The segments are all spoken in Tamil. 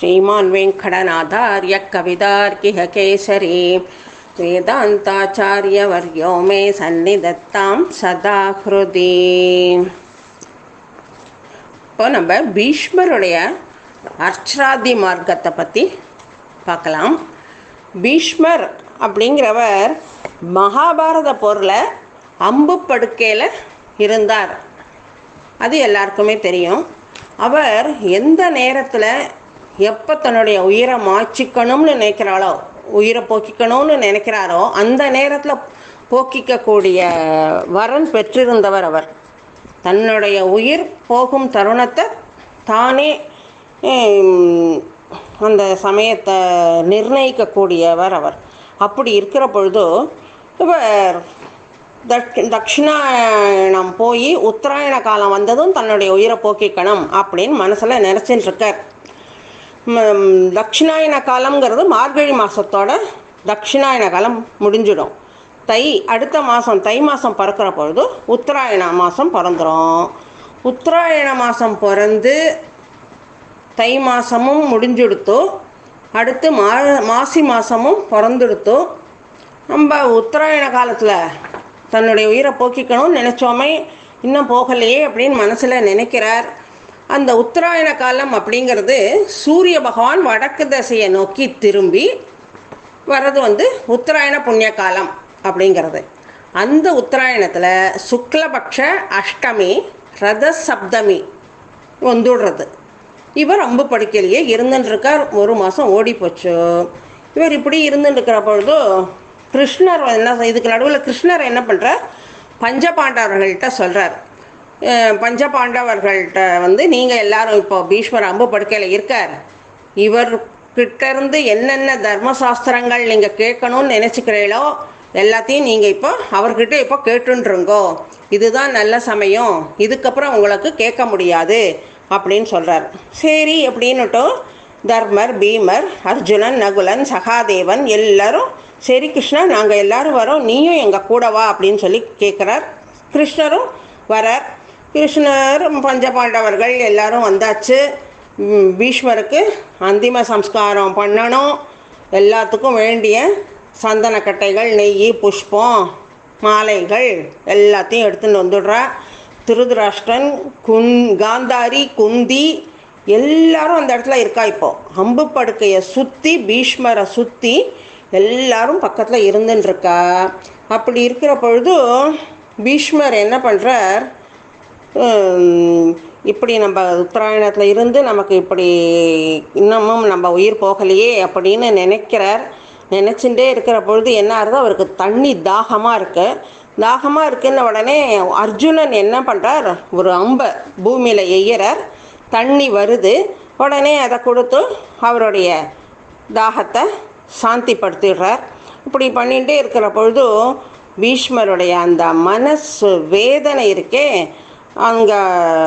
श्रीमान् वेङ्कटनाथार्य कवितार्किह केसरी वेदान्ताचार्यवर्यो मे सन्निधत्तां सदा हृदि இப்போ நம்ம பீஷ்மருடைய அர்ச்சராதி மார்க்கத்தை பற்றி பார்க்கலாம் பீஷ்மர் அப்படிங்கிறவர் மகாபாரத போரில் அம்பு படுக்கையில் இருந்தார் அது எல்லாருக்குமே தெரியும் அவர் எந்த நேரத்தில் எப்போ தன்னுடைய உயிரை மாய்ச்சிக்கணும்னு நினைக்கிறாளோ உயிரை போக்கிக்கணும்னு நினைக்கிறாரோ அந்த நேரத்தில் போக்கிக்கக்கூடிய வரன் பெற்றிருந்தவர் அவர் தன்னுடைய உயிர் போகும் தருணத்தை தானே ஹம், அந்த சமயத்தை நிர்ணயிக்கக்கூடியவர் அவர் அப்படி இருக்கிற பொழுது இவர் தட் தட்சிணாயணம் போய் உத்தராயண காலம் வந்ததும் தன்னுடைய உயிரை போக்கிக்கணும் அப்படின்னு மனசில் நினச்சின்னு இருக்கார் ம், தட்சிணாயன காலம்ங்கிறது மார்கழி மாதத்தோட தட்சிணாயன காலம் முடிஞ்சிடும் தை அடுத்த மாதம் தை மாதம் பிறக்கிற பொழுது உத்தராயண மாதம் பிறந்துடும் உத்தராயண மாதம் பிறந்து தை மாதமும் முடிஞ்சுடுத்து அடுத்து மா மாசி மாதமும் பிறந்துடுத்து நம்ம உத்தராயண காலத்தில் தன்னுடைய உயிரை போக்கிக்கணும்னு நினச்சோமே இன்னும் போகலையே அப்படின்னு மனசில் நினைக்கிறார் அந்த உத்தராயண காலம் அப்படிங்கிறது சூரிய பகவான் வடக்கு திசையை நோக்கி திரும்பி வர்றது வந்து உத்தராயண புண்ணிய காலம் அப்படிங்கிறது அந்த உத்தராயணத்தில் சுக்லபக்ஷ அஷ்டமி ரத சப்தமி வந்துடுறது இவர் அம்பு படுக்கையிலேயே இருந்துட்டுருக்கார் ஒரு மாதம் ஓடி போச்சு இவர் இப்படி இருந்துட்டு இருக்கிற பொழுது கிருஷ்ணர் என்ன இதுக்கு நடுவில் கிருஷ்ணர் என்ன பண்ணுறார் பஞ்சபாண்டவர்கள்ட்ட சொல்கிறார் பஞ்சபாண்டவர்கள்ட்ட வந்து நீங்கள் எல்லாரும் இப்போ பீஷ்மர் அம்பு படுக்கையில் இருக்கார் இவர் கிட்ட இருந்து என்னென்ன தர்மசாஸ்திரங்கள் நீங்கள் கேட்கணும்னு நினச்சிக்கிறீங்களோ எல்லாத்தையும் நீங்கள் இப்போ அவர்கிட்ட இப்போ கேட்டுருங்கோ இதுதான் நல்ல சமயம் இதுக்கப்புறம் உங்களுக்கு கேட்க முடியாது அப்படின்னு சொல்கிறார் சரி அப்படின்னுட்டும் தர்மர் பீமர் அர்ஜுனன் நகுலன் சகாதேவன் எல்லாரும் சரி கிருஷ்ணா நாங்கள் எல்லாரும் வரோம் நீயும் எங்கள் கூட வா அப்படின்னு சொல்லி கேட்குறார் கிருஷ்ணரும் வரார் கிருஷ்ணர் பஞ்சபாண்டவர்கள் எல்லாரும் வந்தாச்சு ம், பீஷ்மருக்கு அந்திம சம்ஸ்காரம் பண்ணணும் எல்லாத்துக்கும் வேண்டிய சந்தனக்கட்டைகள் நெய் புஷ்பம் மாலைகள் எல்லாத்தையும் எடுத்துன்னு வந்துடுறா திருதராஷ்டிரன் குந் காந்தாரி குந்தி எல்லாரும் அந்த இடத்துல இருக்கா இப்போ அம்பு படுக்கையை சுற்றி பீஷ்மரை சுற்றி எல்லாரும் பக்கத்தில் இருந்துன்னு இருக்கா அப்படி இருக்கிற பொழுது பீஷ்மர் என்ன பண்ணுறார் ஹம், இப்படி நம்ம உத்தராயணத்தில் இருந்து நமக்கு இப்படி இன்னமும் நம்ம உயிர் போகலையே அப்படின்னு நினைக்கிறார் நினச்சிட்டே இருக்கிற பொழுது என்ன ஆகுது அவருக்கு தண்ணி தாகமாக இருக்கு தாகமாக இருக்குன்ன உடனே அர்ஜுனன் என்ன பண்ணுறார் ஒரு அம்பை பூமியில் எய்யறார் தண்ணி வருது உடனே அதை கொடுத்து அவருடைய தாகத்தை சாந்திப்படுத்திடுறார் இப்படி பண்ணிகிட்டே இருக்கிற பொழுது பீஷ்மருடைய அந்த மனசு வேதனை இருக்கே அங்கே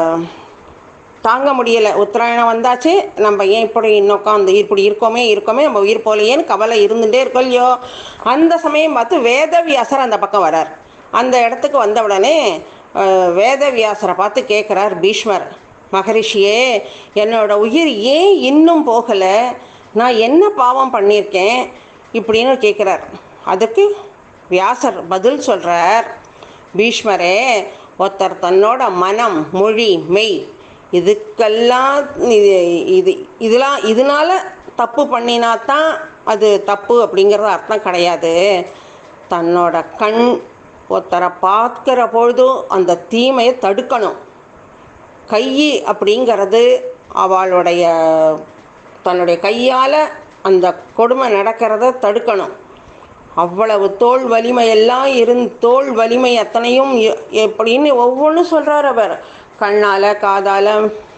தாங்க முடியலை உத்தராயணம் வந்தாச்சு நம்ம ஏன் இப்படி இன்னும் உட்காந்து இப்படி இருக்கோமே இருக்கோமே நம்ம உயிர் போலையேன்னு கவலை இருந்துகிட்டே இருக்கோம் இல்லையோ அந்த சமயம் பார்த்து வேதவியாசர் அந்த பக்கம் வரார் அந்த இடத்துக்கு வந்த உடனே அஹ், வேதவியாசரை பார்த்து கேட்குறார் பீஷ்மர் மகரிஷியே என்னோட உயிர் ஏன் இன்னும் போகலை நான் என்ன பாவம் பண்ணியிருக்கேன் இப்படின்னு கேட்குறார் அதுக்கு வியாசர் பதில் சொல்கிறார் பீஷ்மரே ஒருத்தர் தன்னோட மனம் மொழி மெய் இதுக்கெல்லாம் இது இது இதெல்லாம் இதனால தப்பு பண்ணினா தான் அது தப்பு அப்படிங்கிறது அர்த்தம் கிடையாது தன்னோட கண் ஒருத்தரை பார்க்குற பொழுதும் அந்த தீமையை தடுக்கணும் கை அப்படிங்கிறது அவளுடைய தன்னுடைய கையால் அந்த கொடுமை நடக்கிறத தடுக்கணும் அவ்வளவு தோல் வலிமையெல்லாம் இருந் தோல் வலிமை அத்தனையும் எ- எப்படின்னு ஒவ்வொன்றும் சொல்கிறார் அவர் கண்ணால் காதால்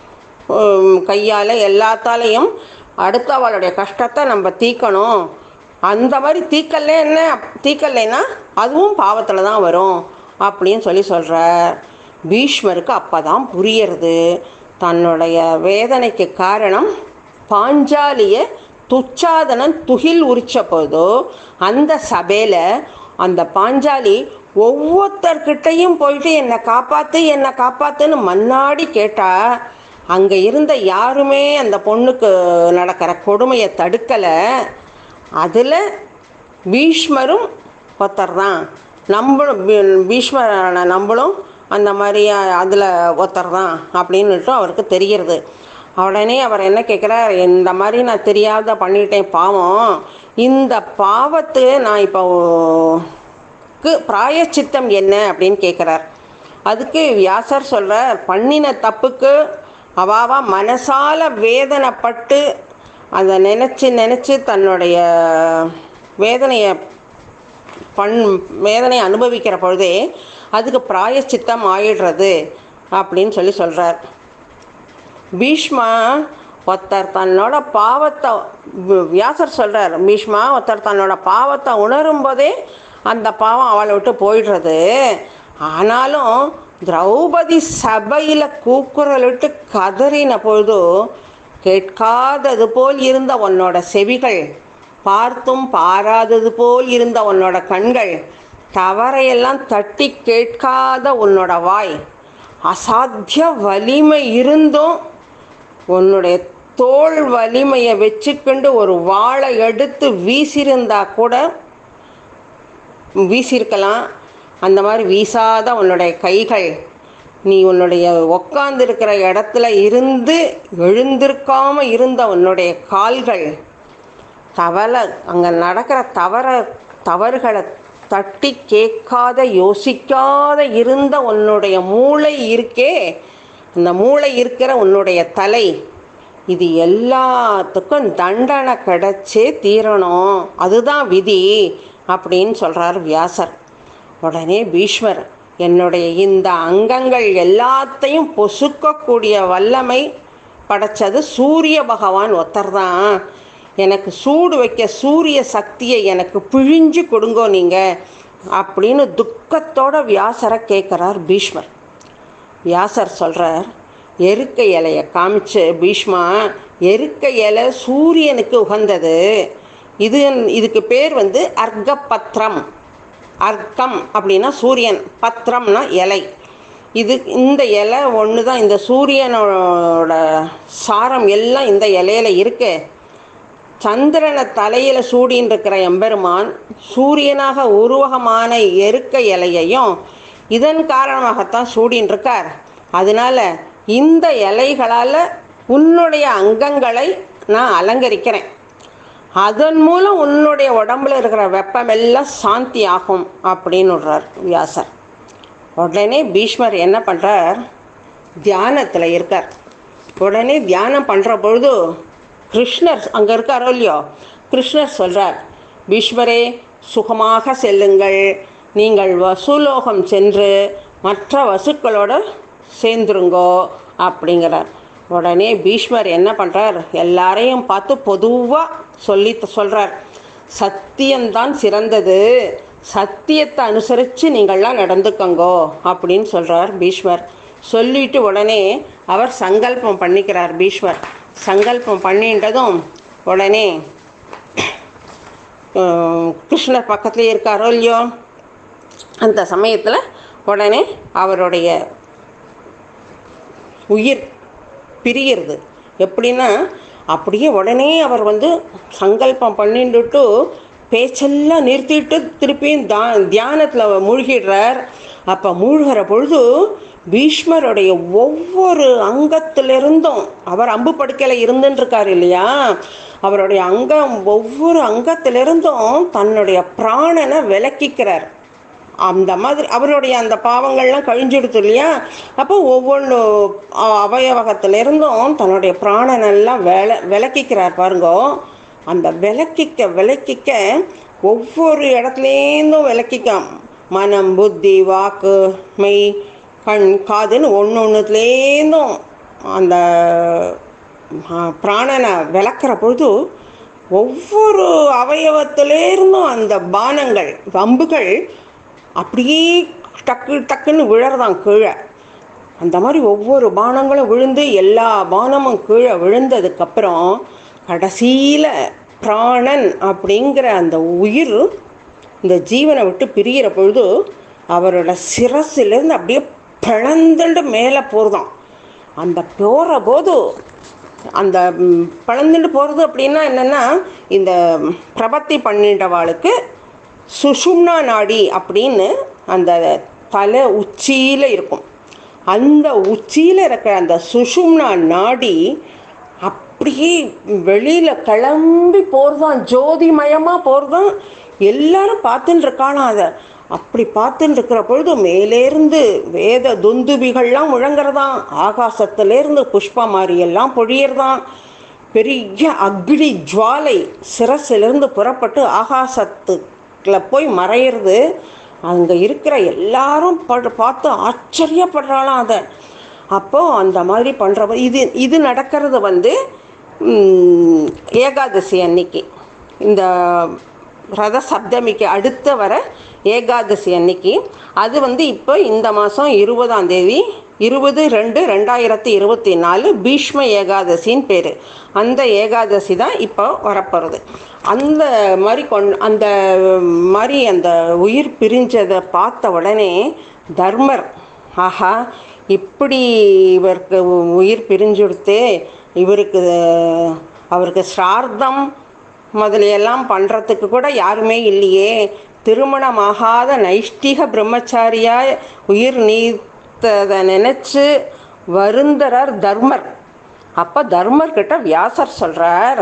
கையால் எல்லாத்தாலையும் அடுத்து அவளுடைய கஷ்டத்தை நம்ம தீக்கணும் அந்த மாதிரி தீக்கல்ல என்ன தீக்கல்லைன்னா அதுவும் பாவத்தில் தான் வரும் அப்படின்னு சொல்லி சொல்கிறார் பீஷ்மருக்கு அப்போ தான் புரியறது தன்னுடைய வேதனைக்கு காரணம் பாஞ்சாலியை துச்சாதனன் துகில் உரிச்ச போதோ அந்த சபையில் அந்த பாஞ்சாலி ஒவ்வொருத்தர்கிட்டையும் போயிட்டு என்னை காப்பாற்று என்னை காப்பாற்றுன்னு மன்னாடி கேட்டா அங்கே இருந்த யாருமே அந்த பொண்ணுக்கு நடக்கிற கொடுமையை தடுக்கலை அதில் பீஷ்மரும் ஒருத்தர் தான் நம்மளும் பீ- பீஷ்மரான நம்மளும் அந்த மாதிரி அதில் ஒருத்தர் தான் அப்படின்னுட்டு அவருக்கு தெரிகிறது உடனே அவர் என்ன கேட்குறார் இந்த மாதிரி நான் தெரியாத பண்ணிட்டேன் பாவம் இந்த பாவத்து நான் இப்போ க்கு பிராயச்சித்தம் என்ன அப்படின்னு கேட்குறார் அதுக்கு வியாசர் சொல்கிறார் பண்ணின தப்புக்கு அவாவா மனசால வேதனைப்பட்டு அதை நினச்சி நினச்சி தன்னுடைய வேதனையை பண் வேதனையை அனுபவிக்கிற பொழுதே அதுக்கு பிராயச்சித்தம் ஆயிடுறது அப்படின்னு சொல்லி சொல்கிறார் பீஷ்மா ஒருத்தர் தன்னோட பாவத்தை வி- வியாசர் சொல்கிறார் பீஷ்மா ஒருத்தர் தன்னோட பாவத்தை உணரும் போதே அந்த பாவம் அவளை விட்டு போயிடுறது ஆனாலும் திரௌபதி சபையில் கூக்குரலிட்டு கதறின பொழுது கேட்காதது போல் இருந்த உன்னோட செவிகள் பார்த்தும் பாராதது போல் இருந்த உன்னோட கண்கள் தவறையெல்லாம் தட்டி கேட்காத உன்னோட வாய் அசாத்திய வலிமை இருந்தும் உன்னுடைய தோல் வலிமையை வச்சுக்கொண்டு ஒரு வாளை எடுத்து வீசியிருந்தா கூட வீசியிருக்கலாம் அந்த மாதிரி வீசாத உன்னுடைய கைகள் நீ உன்னுடைய உக்காந்துருக்கிற இடத்துல இருந்து எழுந்திருக்காம இருந்த உன்னுடைய கால்கள் தவளை அங்கே நடக்கிற தவற தவறுகளை தட்டி கேட்காத யோசிக்காத இருந்த உன்னுடைய மூளை இருக்கே அந்த மூளை இருக்கிற உன்னுடைய தலை இது எல்லாத்துக்கும் தண்டனை கிடைச்சே தீரணும் அதுதான் விதி அப்படின்னு சொல்கிறார் வியாசர் உடனே பீஷ்மர் என்னுடைய இந்த அங்கங்கள் எல்லாத்தையும் பொசுக்கக்கூடிய வல்லமை படைச்சது சூரிய பகவான் ஒருத்தர் தான் எனக்கு சூடு வைக்க சூரிய சக்தியை எனக்கு பிழிஞ்சு கொடுங்கோ நீங்கள் அப்படின்னு துக்கத்தோட வியாசரை கேட்குறார் பீஷ்மர் வியாசர் சொல்கிறார் எருக்க இலையை காமிச்சு பீஷ்மா எருக்க இலை சூரியனுக்கு உகந்தது இது இதுக்கு பேர் வந்து அர்க்கபத்திரம் அர்க்கம் அப்படின்னா சூரியன் பத்திரம்னா இலை இது இந்த இலை ஒன்று தான் இந்த சூரியனோட சாரம் எல்லாம் இந்த இலையில இருக்கு சந்திரனை தலையில் சூடின்னு இருக்கிற எம்பெருமான் சூரியனாக உருவகமான எருக்க இலையையும் இதன் காரணமாகத்தான் சூடின்னு இருக்கார் அதனால இந்த இலைகளால் உன்னுடைய அங்கங்களை நான் அலங்கரிக்கிறேன் அதன் மூலம் உன்னுடைய உடம்புல இருக்கிற வெப்பம் எல்லாம் சாந்தி ஆகும் அப்படின்னு விடுறார் வியாசர் உடனே பீஷ்மர் என்ன பண்ணுறார் தியானத்தில் இருக்கார் உடனே தியானம் பண்ணுற பொழுது கிருஷ்ணர் அங்கே இருக்காரோ இல்லையோ கிருஷ்ணர் சொல்கிறார் பீஷ்மரே சுகமாக செல்லுங்கள் நீங்கள் வசுலோகம் சென்று மற்ற வசுக்களோட சேர்ந்துருங்கோ அப்படிங்கிறார் உடனே பீஷ்மர் என்ன பண்ணுறார் எல்லாரையும் பார்த்து பொதுவாக சொல்லி சொல்கிறார் சத்தியம்தான் சிறந்தது சத்தியத்தை அனுசரித்து நீங்கள்லாம் நடந்துக்கங்கோ அப்படின்னு சொல்கிறார் பீஷ்மர் சொல்லிட்டு உடனே அவர் சங்கல்பம் பண்ணிக்கிறார் பீஷ்மர் சங்கல்பம் பண்ணின்றதும் உடனே அஹ், கிருஷ்ணர் பக்கத்துலேயே இருக்காரோ இல்லையோ அந்த சமயத்தில் உடனே அவருடைய உயிர் பிரியிறது எப்படின்னா அப்படியே உடனே அவர் வந்து சங்கல்பம் பண்ணிட்டுட்டு பேச்செல்லாம் நிறுத்திட்டு திருப்பியும் தா தியானத்தில் மூழ்கிடுறார் அப்போ மூழ்கிற பொழுது பீஷ்மருடைய ஒவ்வொரு அங்கத்திலிருந்தும் அவர் அம்பு படுக்கையில் இருந்துருக்கார் இல்லையா அவருடைய அங்கம் ஒவ்வொரு அங்கத்திலிருந்தும் தன்னுடைய பிராணனை விலக்கிக்கிறார் அந்த மாதிரி அவருடைய அந்த பாவங்கள்லாம் கழிஞ்சிடுது இல்லையா அப்போ ஒவ்வொன்று அவயவகத்திலிருந்தும் தன்னுடைய பிராணனெல்லாம் வில விளக்கிக்கிறார் பாருங்க அந்த விளக்கிக்க விளக்கிக்க ஒவ்வொரு இடத்துலேருந்தும் விளக்கிக்க மனம் புத்தி வாக்கு மெய் கண் காதுன்னு ஒன்று ஒன்றுத்துலேருந்தும் அந்த ஆ, பிராணனை விளக்குற பொழுது ஒவ்வொரு அவயவத்திலேருந்தும் அந்த பானங்கள் அம்புகள் அப்படியே டக்கு டக்குன்னு விழறதாம் கீழே அந்த மாதிரி ஒவ்வொரு பானங்களும் விழுந்து எல்லா பானமும் கீழே விழுந்ததுக்கப்புறம் கடைசியில் பிராணன் அப்படிங்கிற அந்த உயிர் இந்த ஜீவனை விட்டு பிரிகிற பொழுது அவரோட சிரசிலேருந்து அப்படியே பிளந்துண்டு மேலே போகிறதாம் அந்த போகிற போது அந்த ம், பிளந்துட்டு போகிறது அப்படின்னா என்னென்னா இந்த பிரபத்தி பண்ணிட்டவாளுக்கு சுஷும்னா நாடி அப்படின்னு அந்த தலை உச்சியில் இருக்கும் அந்த உச்சியில் இருக்கிற அந்த சுஷும்னா நாடி அப்படியே வெளியில் கிளம்பி போகிறதான் ஜோதிமயமாக போகிறதான் எல்லாரும் பார்த்துட்டு இருக்காளாம் அதை அப்படி பார்த்துட்டு இருக்கிற பொழுது மேலேருந்து வேத துந்துபிகள்லாம் முழங்குறதாம் ஆகாசத்திலேருந்து புஷ்ப எல்லாம் பொழியறதாம் பெரிய அக்னி ஜுவாலை சிரசிலிருந்து புறப்பட்டு ஆகாசத்துக்குள்ள போய் மறையிறது அங்கே இருக்கிற எல்லாரும் படு பார்த்து ஆச்சரியப்படுறாளாம் அதை அப்போது அந்த மாதிரி பண்ணுற இது இது நடக்கிறது வந்து ம், ஏகாதசி அன்னைக்கு இந்த ரத சப்தமிக்கு அடுத்த வர ஏகாதசி அன்னைக்கு அது வந்து இப்போ இந்த மாதம் இருபதாம் தேதி இருபது ரெண்டு ரெண்டாயிரத்தி இருபத்தி நாலு பீஷ்ம ஏகாதசின்னு பேர் அந்த ஏகாதசி தான் இப்போ வரப்போகிறது அந்த மாதிரி கொண் அந்த மாதிரி அந்த உயிர் பிரிஞ்சதை பார்த்த உடனே தர்மர் ஆஹா இப்படி இவருக்கு உயிர் பிரிஞ்சுடுத்து இவருக்கு அவருக்கு ஸ்ரார்த்தம் முதலியெல்லாம் பண்ணுறதுக்கு கூட யாருமே இல்லையே திருமணமாகாத நைஷ்டிக பிரம்மச்சாரியா உயிர் நீத்ததை நினச்சி வருந்தறார் தர்மர் அப்போ தர்மர்கிட்ட வியாசர் சொல்கிறார்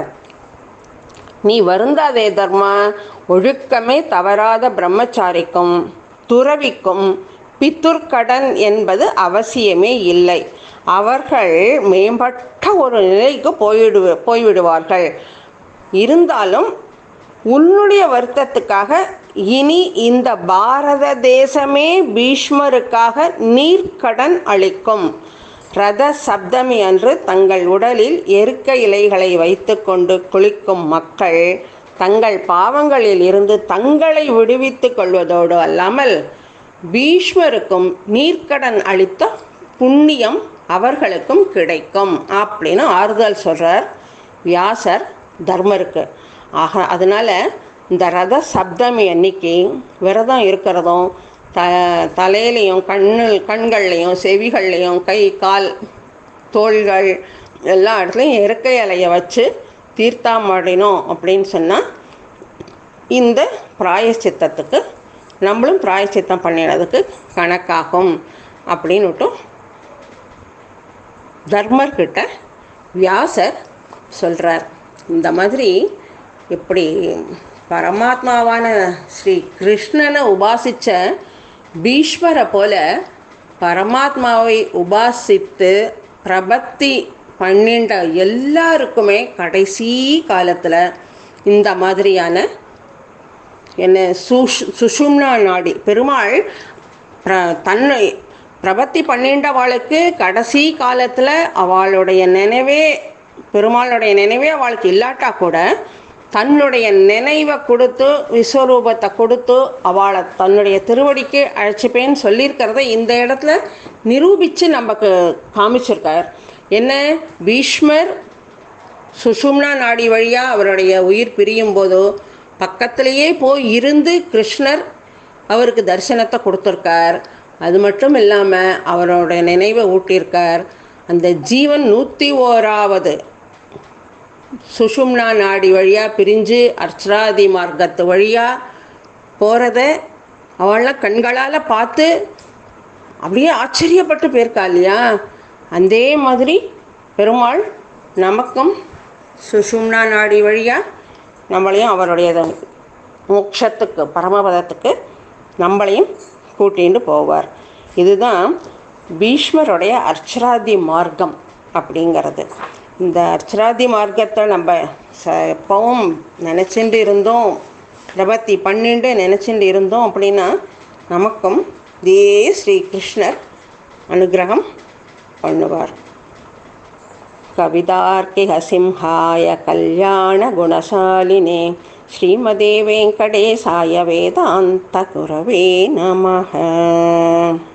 நீ வருந்தாதே தர்மா ஒழுக்கமே தவறாத பிரம்மச்சாரிக்கும் துறவிக்கும் பித்துர்க்கடன் என்பது அவசியமே இல்லை அவர்கள் மேம்பட்ட ஒரு நிலைக்கு போய்விடு போய்விடுவார்கள் இருந்தாலும் உன்னுடைய வருத்தத்துக்காக இனி இந்த பாரத தேசமே பீஷ்மருக்காக நீர்க்கடன் அளிக்கும் ரத சப்தமி அன்று தங்கள் உடலில் எருக்க இலைகளை வைத்துக்கொண்டு குளிக்கும் மக்கள் தங்கள் பாவங்களில் இருந்து தங்களை விடுவித்துக் கொள்வதோடு அல்லாமல் பீஷ்மருக்கும் நீர்க்கடன் அளித்த புண்ணியம் அவர்களுக்கும் கிடைக்கும் அப்படின்னு ஆறுதல் சொல்கிறார் வியாசர் தர்மருக்கு ஆக அதனால் இந்த ரத சப்தமி அன்னைக்கு விரதம் இருக்கிறதும் த தலையிலையும் கண்ணு கண்கள்லையும் செவிகள்லையும் கை கால் தோள்கள் எல்லா இடத்துலையும் இறக்கை இலையை வச்சு தீர்த்தாமடினோம் அப்படின்னு சொன்னால் இந்த பிராயச்சித்தத்துக்கு நம்மளும் பிராயச்சித்தம் பண்ணினதுக்கு கணக்காகும் அப்படின்னுட்டும் தர்மர்கிட்ட வியாசர் சொல்கிறார் இந்த மாதிரி இப்படி பரமாத்மாவான ஸ்ரீ கிருஷ்ணனை உபாசித்த பீஷ்மரை போல பரமாத்மாவை உபாசித்து பிரபத்தி பண்ணின்ற எல்லாருக்குமே கடைசி காலத்தில் இந்த மாதிரியான என்ன சுஷ் சுஷும்னா நாடி பெருமாள் பிர தன்னை பிரபத்தி பண்ணின்றவாளுக்கு கடைசி காலத்தில் அவளுடைய நினைவே பெருமாளுடைய நினைவே அவளுக்கு இல்லாட்டா கூட தன்னுடைய நினைவை கொடுத்து விஸ்வரூபத்தை கொடுத்து அவளை தன்னுடைய திருவடிக்கு அழைச்சிப்பேன்னு சொல்லியிருக்கிறத இந்த இடத்துல நிரூபித்து நமக்கு காமிச்சிருக்கார் என்ன பீஷ்மர் சுஷும்னா நாடி வழியாக அவருடைய உயிர் பிரியும் போதோ பக்கத்திலேயே போய் இருந்து கிருஷ்ணர் அவருக்கு தரிசனத்தை கொடுத்துருக்கார் அது மட்டும் இல்லாமல் அவரோட நினைவை ஊட்டியிருக்கார் அந்த ஜீவன் நூற்றி ஓராவது சுஷும்னா நாடி வழியாக பிரிஞ்சு அர்ச்சராதி மார்க்கத்து வழியாக போகிறத அவள்லாம் கண்களால் பார்த்து அப்படியே ஆச்சரியப்பட்டு போயிருக்கா இல்லையா அதே மாதிரி பெருமாள் நமக்கும் சுஷும்னா நாடி வழியாக நம்மளையும் அவருடைய மோட்சத்துக்கு பரமபதத்துக்கு நம்மளையும் கூட்டிகிட்டு போவார் இதுதான் பீஷ்மருடைய அர்ச்சராதி மார்க்கம் அப்படிங்கிறது இந்த அர்ச்சராதி மார்க்கத்தை நம்ம ச எப்பவும் நினச்சிட்டு இருந்தோம் பிரபத்தி பண்ணிட்டு நினச்சிட்டு இருந்தோம் அப்படின்னா நமக்கும் இதே ஸ்ரீ கிருஷ்ணர் அனுகிரகம் பண்ணுவார் कवितार्किहसिंहाय कल्याणगुणशालिने श्रीमदे वेङ्कटेशाय वेदान्तगुरवे नमः